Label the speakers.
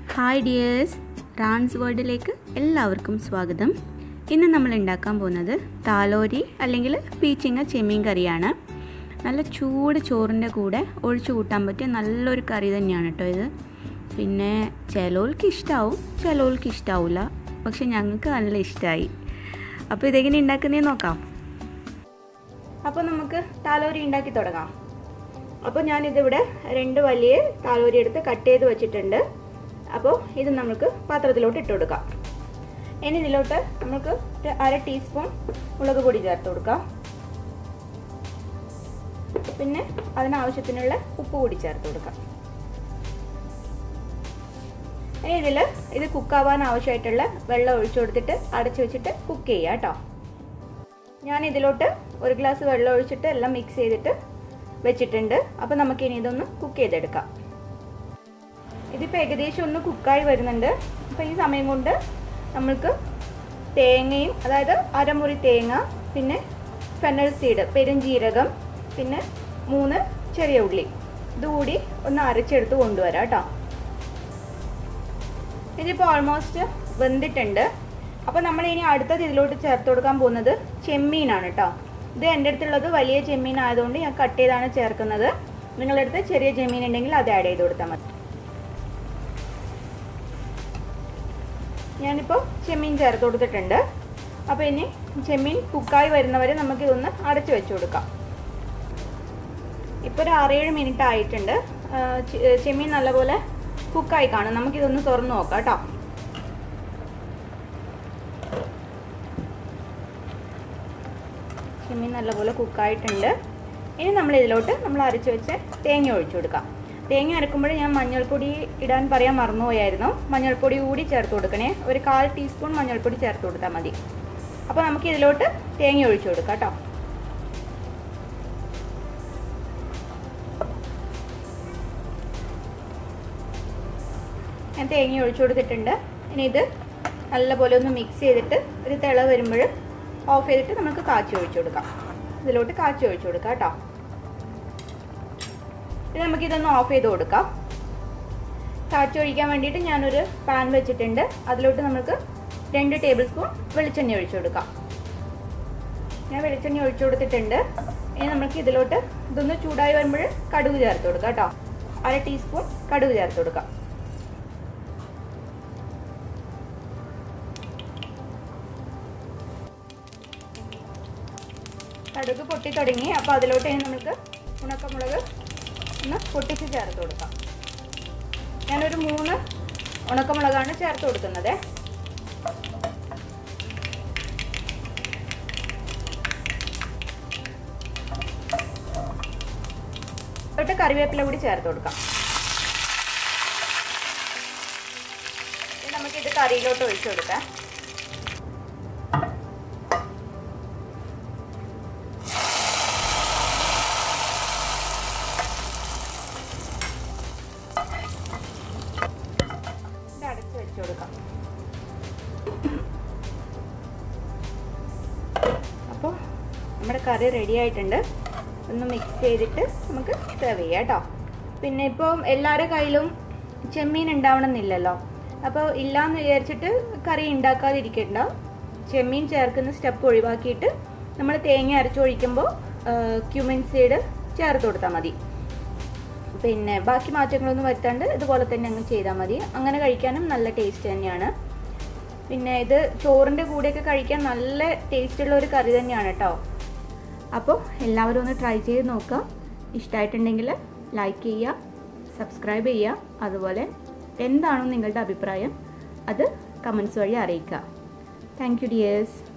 Speaker 1: hi dears റാൻസ് വേൾഡിലേക്ക് എല്ലാവർക്കും സ്വാഗതം ഇന്ന് നമ്മൾ ഉണ്ടാക്കാൻ പോകുന്നത് താലോരി അല്ലെങ്കിൽ പീച്ചിങ്ങ ചെമ്മീൻ കറിയാണ് നല്ല ചൂട് ചോറിൻ്റെ കൂടെ ഒഴിച്ചു കൂട്ടാൻ പറ്റിയ നല്ലൊരു കറി തന്നെയാണ് കേട്ടോ ഇത് പിന്നെ ചിലവർക്ക് ഇഷ്ടമാവും ചിലവർക്ക് ഇഷ്ടാവില്ല പക്ഷെ ഞങ്ങൾക്ക് നല്ല ഇഷ്ടമായി അപ്പോൾ ഇതെങ്ങനെ ഉണ്ടാക്കുന്നതെന്ന് നോക്കാം അപ്പോൾ നമുക്ക് താലോരി ഉണ്ടാക്കി തുടങ്ങാം അപ്പോൾ ഞാനിതിവിടെ രണ്ട് വലിയ താലോരി എടുത്ത് കട്ട് ചെയ്ത് വെച്ചിട്ടുണ്ട് അപ്പോൾ ഇത് നമുക്ക് പാത്രത്തിലോട്ട് ഇട്ട് കൊടുക്കാം ഇനി ഇതിലോട്ട് നമുക്ക് ഒരു അര ടീസ്പൂൺ മുളക് പൊടി ചേർത്ത് കൊടുക്കാം പിന്നെ അതിനാവശ്യത്തിനുള്ള ഉപ്പ് കൂടി ചേർത്ത് കൊടുക്കാം ഇനി ഇതിൽ ഇത് കുക്കാവാൻ ആവശ്യമായിട്ടുള്ള വെള്ളം ഒഴിച്ചു കൊടുത്തിട്ട് അടച്ചു വെച്ചിട്ട് കുക്ക് ചെയ്യുക കേട്ടോ ഞാൻ ഇതിലോട്ട് ഒരു ഗ്ലാസ് വെള്ളം ഒഴിച്ചിട്ട് എല്ലാം മിക്സ് ചെയ്തിട്ട് വെച്ചിട്ടുണ്ട് അപ്പോൾ നമുക്ക് ഇനി ഇതൊന്ന് കുക്ക് ചെയ്തെടുക്കാം ഇതിപ്പോൾ ഏകദേശം ഒന്ന് കുക്കായി വരുന്നുണ്ട് അപ്പോൾ ഈ സമയം കൊണ്ട് നമ്മൾക്ക് തേങ്ങയും അതായത് അരമുറി തേങ്ങ പിന്നെ ഫെനൽ സീഡ് പെരുംജീരകം പിന്നെ മൂന്ന് ചെറിയ ഉള്ളി ഇതുകൂടി ഒന്ന് അരച്ചെടുത്ത് കൊണ്ടുവരാം കേട്ടോ ഇതിപ്പോൾ ഓൾമോസ്റ്റ് വെന്തിട്ടുണ്ട് അപ്പോൾ നമ്മൾ ഇനി അടുത്തത് ഇതിലോട്ട് ചേർത്ത് കൊടുക്കാൻ പോകുന്നത് ചെമ്മീനാണ് കേട്ടോ ഇത് എൻ്റെ അടുത്തുള്ളത് വലിയ ചെമ്മീൻ ആയതുകൊണ്ട് ഞാൻ കട്ട് ചെയ്താണ് ചേർക്കുന്നത് നിങ്ങളുടെ അടുത്ത് ചെറിയ ചെമ്മീൻ ഉണ്ടെങ്കിൽ അത് ആഡ് ചെയ്ത് കൊടുത്താൽ മതി ഞാനിപ്പോൾ ചെമ്മീൻ ചേർത്ത് കൊടുത്തിട്ടുണ്ട് അപ്പോൾ ഇനി ചെമ്മീൻ കുക്കായി വരുന്നവരെ നമുക്ക് ഇതൊന്ന് അടച്ചു വെച്ച് കൊടുക്കാം ഇപ്പോൾ ഒരു ആറേഴ് മിനിറ്റ് ആയിട്ടുണ്ട് ചെമ്മീൻ നല്ലപോലെ കുക്കായി കാണും നമുക്കിതൊന്ന് തുറന്നു നോക്കാം കേട്ടോ ചെമ്മീൻ നല്ലപോലെ കുക്കായിട്ടുണ്ട് ഇനി നമ്മൾ ഇതിലോട്ട് നമ്മൾ അരച്ച് വെച്ച് തേങ്ങ ഒഴിച്ചു കൊടുക്കാം തേങ്ങ അരക്കുമ്പോൾ ഞാൻ മഞ്ഞൾപ്പൊടി ഇടാൻ പറയാൻ മറന്നുപോയായിരുന്നു മഞ്ഞൾപ്പൊടി കൂടി ചേർത്ത് കൊടുക്കണേ ഒരു കാൽ ടീസ്പൂൺ മഞ്ഞൾപ്പൊടി ചേർത്ത് കൊടുത്താൽ മതി അപ്പോൾ നമുക്ക് ഇതിലോട്ട് തേങ്ങ ഒഴിച്ചു കൊടുക്കാം കേട്ടോ ഞാൻ തേങ്ങ ഒഴിച്ചു കൊടുത്തിട്ടുണ്ട് ഇനി ഇത് നല്ലപോലെ ഒന്ന് മിക്സ് ചെയ്തിട്ട് ഒരു തിള വരുമ്പോൾ ഓഫ് ചെയ്തിട്ട് നമുക്ക് കാച്ചി ഒഴിച്ചു കൊടുക്കാം ഇതിലോട്ട് കാച്ചി ഒഴിച്ചു കൊടുക്കാം കേട്ടോ ഇത് നമുക്കിതൊന്ന് ഓഫ് ചെയ്ത് കൊടുക്കാം കാച്ചി ഒഴിക്കാൻ വേണ്ടിയിട്ട് ഞാനൊരു പാൻ വെച്ചിട്ടുണ്ട് അതിലോട്ട് നമുക്ക് രണ്ട് ടേബിൾ സ്പൂൺ വെളിച്ചെണ്ണ ഒഴിച്ചു കൊടുക്കാം ഞാൻ വെളിച്ചെണ്ണ ഒഴിച്ചു കൊടുത്തിട്ടുണ്ട് ഇനി നമുക്ക് ഇതിലോട്ട് ഇതൊന്ന് ചൂടായി വരുമ്പോൾ കടുക് ചേർത്ത് കൊടുക്കാം കേട്ടോ അര ടീസ്പൂൺ കടുക് ചേർത്ത് കൊടുക്കാം കടുക് പൊട്ടി തുടങ്ങി അപ്പോൾ അതിലോട്ട് ഇനി നമുക്ക് ഉണക്കമുളക് ഒന്ന് പൊട്ടിച്ച് ചേർത്ത് കൊടുക്കാം ഞാനൊരു മൂന്ന് ഉണക്കമുളകാണ് ചേർത്ത് കൊടുക്കുന്നത് തൊട്ട് കറിവേപ്പില കൂടി ചേർത്ത് കൊടുക്കാം നമുക്കിത് കറിയിലോട്ട് ഒഴിച്ചു കൊടുക്കാം അടച്ച് വെച്ച് കൊടുക്കാം അപ്പോൾ നമ്മുടെ കറി റെഡി ആയിട്ടുണ്ട് ഒന്ന് മിക്സ് ചെയ്തിട്ട് നമുക്ക് സെർവ് ചെയ്യാം കേട്ടോ പിന്നെ ഇപ്പം എല്ലാവരുടെ കയ്യിലും ചെമ്മീൻ ഉണ്ടാവണമെന്നില്ലല്ലോ അപ്പോൾ ഇല്ലയെന്ന് വിചാരിച്ചിട്ട് കറി ഉണ്ടാക്കാതിരിക്കണ്ട ചെമ്മീൻ ചേർക്കുന്ന സ്റ്റെപ്പ് ഒഴിവാക്കിയിട്ട് നമ്മൾ തേങ്ങ അരച്ചൊഴിക്കുമ്പോൾ ക്യൂമിൻ സീഡ് ചേർത്ത് കൊടുത്താൽ മതി പിന്നെ ബാക്കി മാറ്റങ്ങളൊന്നും വരുത്താണ്ട് ഇതുപോലെ തന്നെ അങ്ങ് ചെയ്താൽ മതി അങ്ങനെ കഴിക്കാനും നല്ല ടേസ്റ്റ് തന്നെയാണ് പിന്നെ ഇത് ചോറിൻ്റെ കൂടെയൊക്കെ കഴിക്കാൻ നല്ല ടേസ്റ്റുള്ള ഒരു കറി തന്നെയാണ് കേട്ടോ അപ്പോൾ എല്ലാവരും ഒന്ന് ട്രൈ ചെയ്ത് നോക്കുക ഇഷ്ടമായിട്ടുണ്ടെങ്കിൽ ലൈക്ക് ചെയ്യുക സബ്സ്ക്രൈബ് ചെയ്യുക അതുപോലെ എന്താണോ നിങ്ങളുടെ അഭിപ്രായം അത് കമൻസ് വഴി അറിയിക്കുക താങ്ക് യു ഡിയേഴ്സ്